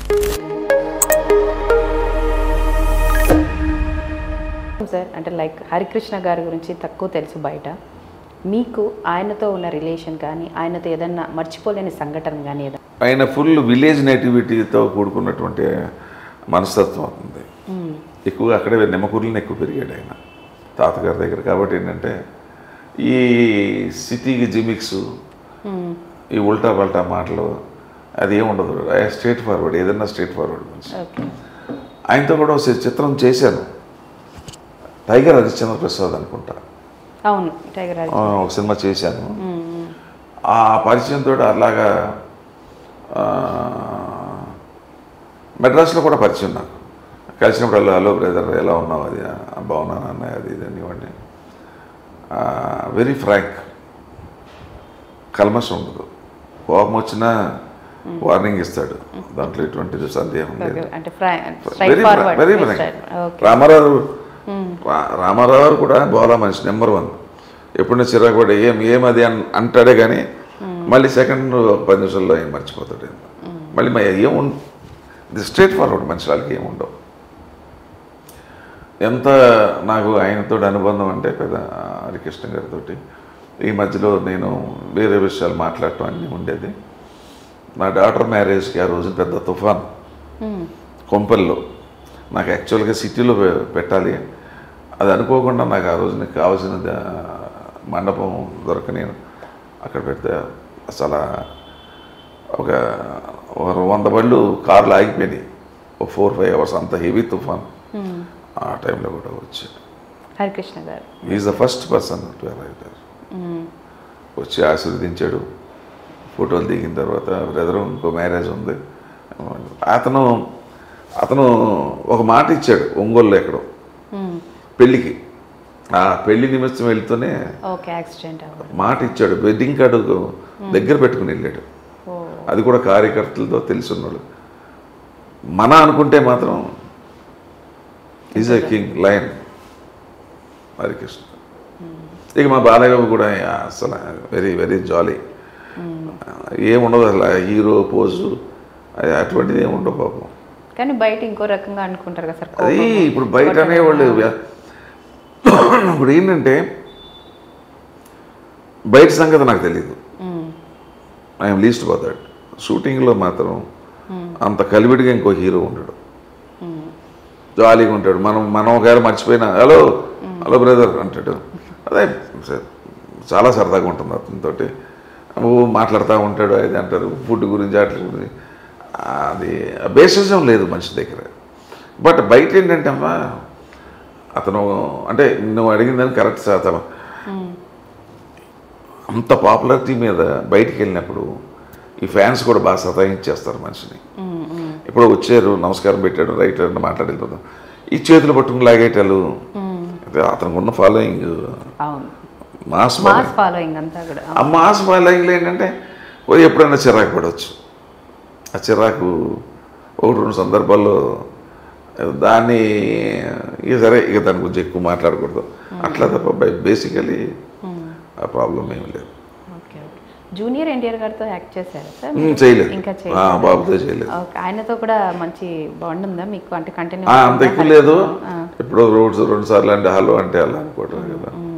Sir అంటే like Harikrishna గారి గురించి తక్కువ తెలుసు బయట మీకు ఆయనతో ఉన్న రిలేషన్ కానీ ఆయనతో ఏదన్నా మర్చిపోలేని సంఘటన కానీ ఏదన్నా ఆయన ఫుల్ విలేజ్ నేటివిటీతో కూడుకున్నటువంటి మనస్తత్వం ఉంది ఎక్కువగా అక్కడే నిమ్మకూరులను ఎక్కువ పెరిగాడు ఆయన తాతగారి దగ్గర కాబట్టి ఏంటంటే ఈ సిటీకి జిమిక్స్ ఈ ఉల్టా పల్టా మాటలు అది ఏమి ఉండదు స్ట్రేట్ ఫార్వర్డ్ ఏదన్నా స్ట్రేట్ ఫార్వర్డ్ మనిషి ఓకే ఆయనతో కూడా ఒక చిత్రం చేశాను టైగర్ హరిశ్చంద్ర ప్రసాద్ అనుకుంటా అవును టైగర్ రాజ్ ఆ, ఒక సినిమా చేశాను ఆ పరిచయంతో అలాగా ఆ, మెడ్రాస్లో కూడా పరిచయం నాకు కలిసినప్పుడు హలో బ్రదర్ ఎలా ఉన్నావు అది "ఆ, బాగున్నాను అన్నయ్య అది ఇది అనివ్వండి వెరీ ఫ్రాంక్ కల్మషం ఉండదు కోపం వచ్చినా వార్నింగ్ ఇస్తాడు దాంట్లో ఎటువంటి సందేహం లేదు అంటే straight very forward very frank okay Ramarao రా- రామారావు గారు కూడా బోలా మనిషి నెంబర్ వన్ ఎప్పుడైనా చిరాకు పడి ఏం ఏమది అని అంటాడే కానీ మళ్ళీ సెకండ్ పది నిమిషాల్లో ఏం మర్చిపోతాడు ఏం. మళ్ళీ మ- ఏం ఉం ఇది స్ట్రేట్ ఫార్వర్డ్ మనిషి వాళ్ళకి ఏం ఉండవు ఎంత నాకు ఆయనతో అనుబంధం అంటే పెద్ద హరికృష్ణ గారితో ఈ మధ్యలో నేను వేరే విషయాలు మాట్లాడటం అన్నీ ఉండేది నా డాటర్ మ్యారేజ్కి ఆ రోజు పెద్ద తుఫాన్ కొంపల్లో నాకు యాక్చువల్గా సిటీలో పె- పెట్టాలి అది అనుకోకుండా నాకు ఆ రోజు నాకు కావాల్సిన ద- మండపం దొరకని అక్కడ పెడితే అసలు ఒక ఒక వంద బళ్ళు కార్లు ఆగిపోయినాయి ఒక ఫోర్ ఫైవ్ అవర్స్ అంత హెవీ తుఫాన్ ఆ టైంలో కూడా వచ్చి Harikrishna garu is the first person to arrive వచ్చి ఆశీర్వదించాడు ఫోటోలు దిగిన తర్వాత బ్రదర్ ఇంకో మ్యారేజ్ ఉంది అతను అతను ఒక మాట ఇచ్చాడు ఒంగోలులో ఎక్కడో పెళ్ళికి ఆ పెళ్లి నిమిత్తం వెళ్తూనే ఓకే యాక్సిడెంట్ అవ్వదు మాట ఇచ్చాడు వెడ్డింగ్ కార్డు దగ్గర పెట్టుకుని వెళ్ళాడు ఓ అది కూడా కార్యకర్తలతో తెలిసి ఉన్నాడు మన అనుకుంటే మాత్రం is a king lion Harikrishna ఇక మా బాలయ్య బాబు కూడా అసలు వెరీ వెరీ జాలీ ఏముండదు అసలు హీరో పోజు అది అటువంటిది ఏమి ఉండవు పాపం కానీ బయట ఇంకో రకంగా అనుకుంటారు కదా సార్ అది కోపము, ఇప్పుడు బయట అనేవాళ్ళు ఇప్పుడు ఏంటంటే బయట సంగతి నాకు తెలియదు మ్మ్. ఐఎమ్ లీస్ట్ పోతాడు షూటింగ్లో మాత్రం అంత కలివిడిగా ఇంకో హీరో ఉండడు మ్మ్. జాలీగా ఉంటాడు మనం మనం ఒకవేళ మర్చిపోయినా హలో హలో బ్రదర్ అంటాడు అదే స- చాలా సరదాగా ఉంటుంది అతనితోటి ఓ మాట్లాడుతూ ఉంటాడు అది అంటారు ఫుడ్ గురించి వాటి గురించి అది బేసిజం లేదు మనిషి దగ్గర బట్ బయట ఏంటంటే అమ్మా అతను అంటే నువ్వు అడిగిందని కరెక్ట్ శాతం అంత పాపులారిటీ మీద బయటికి వెళ్ళినప్పుడు ఈ ఫ్యాన్స్ కూడా బాగా సతాయించేస్తారు మనిషిని మ్మ్. మ్మ్. ఇప్పుడు వచ్చారు నమస్కారం పెట్టాడు రైట్ అని మాట్లాడేపోతాం ఈ చేతులు పట్టుకుని లాగేటాలు అదే అతనికి ఉన్న ఫాలోయింగ్ అవును మాస్ మాస్ ఫాలోయింగ్ అంతా కూడా ఆ మాస్ ఫాలోయింగ్లో ఏంటంటే ఓ ఎప్పుడైనా చిరాకు పడవచ్చు ఆ చిరాకు ఒకటి రెండు సందర్భాల్లో దాన్ని ఇక సరే ఇక దాని గురించి ఎక్కువ మాట్లాడకూడదు అట్లా తప్ప బేసికలీ ఆ ప్రాబ్లం ఏమి లేదు ఓకే ఓకే జూనియర్ ఎన్టీఆర్ గారితో యాక్ట్ చేశారా సార్ ఉమ్, చేయలేదు ఇంకా ఆ, చేయలేదు బాబుతో చేయలేదు ఓకే ఆయనతో కూడా మంచి బాండ్ ఉందా మీకు అంటే కంటిన్యూ ఆ, అంత ఎక్కువ లేదు ఇప్పుడు రోడ్స్ రెండు సార్లు అంటే హలో అంటే అలా అనుకోవటం కదా